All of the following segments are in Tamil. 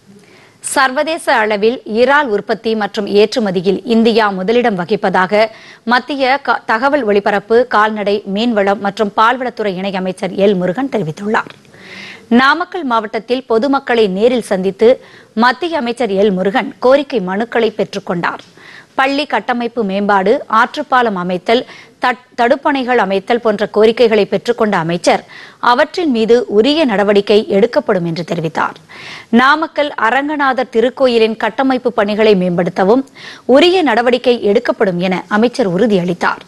சர்வதேச அளவில் இறால் உற்பத்தி மற்றும் ஏற்றுமதியில் இந்தியா முதலிடம் வகிப்பதாக மத்திய க- தகவல் ஒலிபரப்பு கால்நடை மீன்வளம் மற்றும் பால்வளத்துறை இணையமைச்சர் எல் முருகன் தெரிவித்துள்ளார் நாமக்கல் மாவட்டத்தில் பொதுமக்களை நேரில் சந்தித்து மத்திய அமைச்சர் எல் முருகன் கோரிக்கை மனுக்களை பெற்றுக்கொண்டார் பள்ளி கட்டமைப்பு மேம்பாடு ஆற்றுப்பாலம் அமைத்தல் தட்- தடுப்பணைகள் அமைத்தல் போன்ற கோரிக்கைகளை பெற்றுக்கொண்ட அமைச்சர் அவற்றின் மீது உரிய நடவடிக்கை எடுக்கப்படும் என்று தெரிவித்தார் நாமக்கல் அரங்கநாதர் திருக்கோயிலின் கட்டமைப்பு பணிகளை மேம்படுத்தவும் உரிய நடவடிக்கை எடுக்கப்படும் என அமைச்சர் உறுதியளித்தார்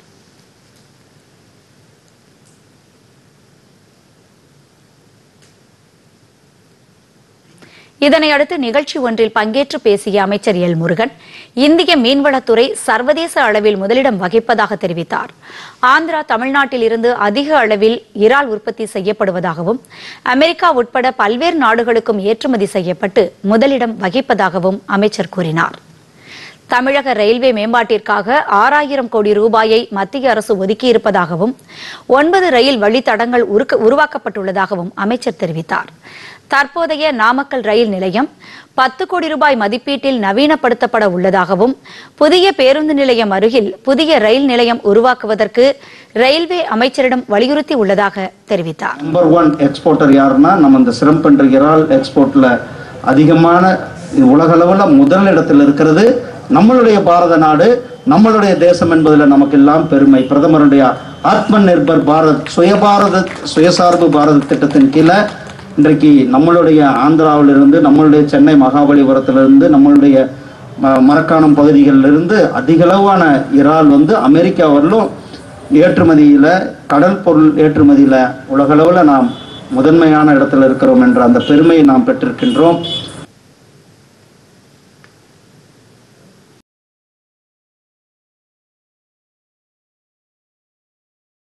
இதனையடுத்து நிகழ்ச்சி ஒன்றில் பங்கேற்று பேசிய அமைச்சர் எல் முருகன் இந்திய மீன்வளத்துறை சர்வதேச அளவில் முதலிடம் வகிப்பதாக தெரிவித்தார் ஆந்திரா தமிழ்நாட்டில் இருந்து அதிக அளவில் இறால் உற்பத்தி செய்யப்படுவதாகவும் அமெரிக்கா உட்பட பல்வேறு நாடுகளுக்கும் ஏற்றுமதி செய்யப்பட்டு முதலிடம் வகிப்பதாகவும் அமைச்சர் கூறினார் தமிழக ரயில்வே மேம்பாட்டிற்காக ஆறாயிரம் கோடி ரூபாயை மத்திய அரசு ஒதுக்கியிருப்பதாகவும் ஒன்பது ரயில் வழித்தடங்கள் உருக்க- உருவாக்கப்பட்டுள்ளதாகவும் அமைச்சர் தெரிவித்தார் தற்போதைய நாமக்கல் ரயில் நிலையம் பத்து கோடி ரூபாய் மதிப்பீட்டில் நவீனப்படுத்தப்பட உள்ளதாகவும் புதிய பேருந்து நிலையம் அருகில் புதிய ரயில் நிலையம் உருவாக்குவதற்கு ரயில்வே அமைச்சரிடம் வலியுறுத்தி உள்ளதாக தெரிவித்தார் நம்பர் ஒன் எக்ஸ்போர்ட்டர் யாருன்னா நம்ம இந்த சிரம்பன்ற இறால் எக்ஸ்போர்ட்ல அதிகமான உலகளவில் முதல் இடத்தில் இருக்கிறது நம்மளுடைய பாரத நாடு நம்மளுடைய தேசம் என்பதில் நமக்கெல்லாம் பெருமை பிரதமருடைய ஆத்ம நிர்பர் பாரத் சுயபாரத சுயசார்பு பாரத திட்டத்தின் கீழே இன்றைக்கு நம்மளுடைய ஆந்திராவிலிருந்து நம்மளுடைய சென்னை மகாபலிபுரத்திலிருந்து நம்மளுடைய ம- மரக்காணம் பகுதிகளிலிருந்து அதிகளவான இறால் வந்து அமெரிக்கா வரலும் ஏற்றுமதியில் கடல் பொருள் ஏற்றுமதியில் உலகளவில் நாம் முதன்மையான இடத்துல இருக்கிறோம் என்ற அந்த பெருமையை நாம் பெற்றிருக்கின்றோம்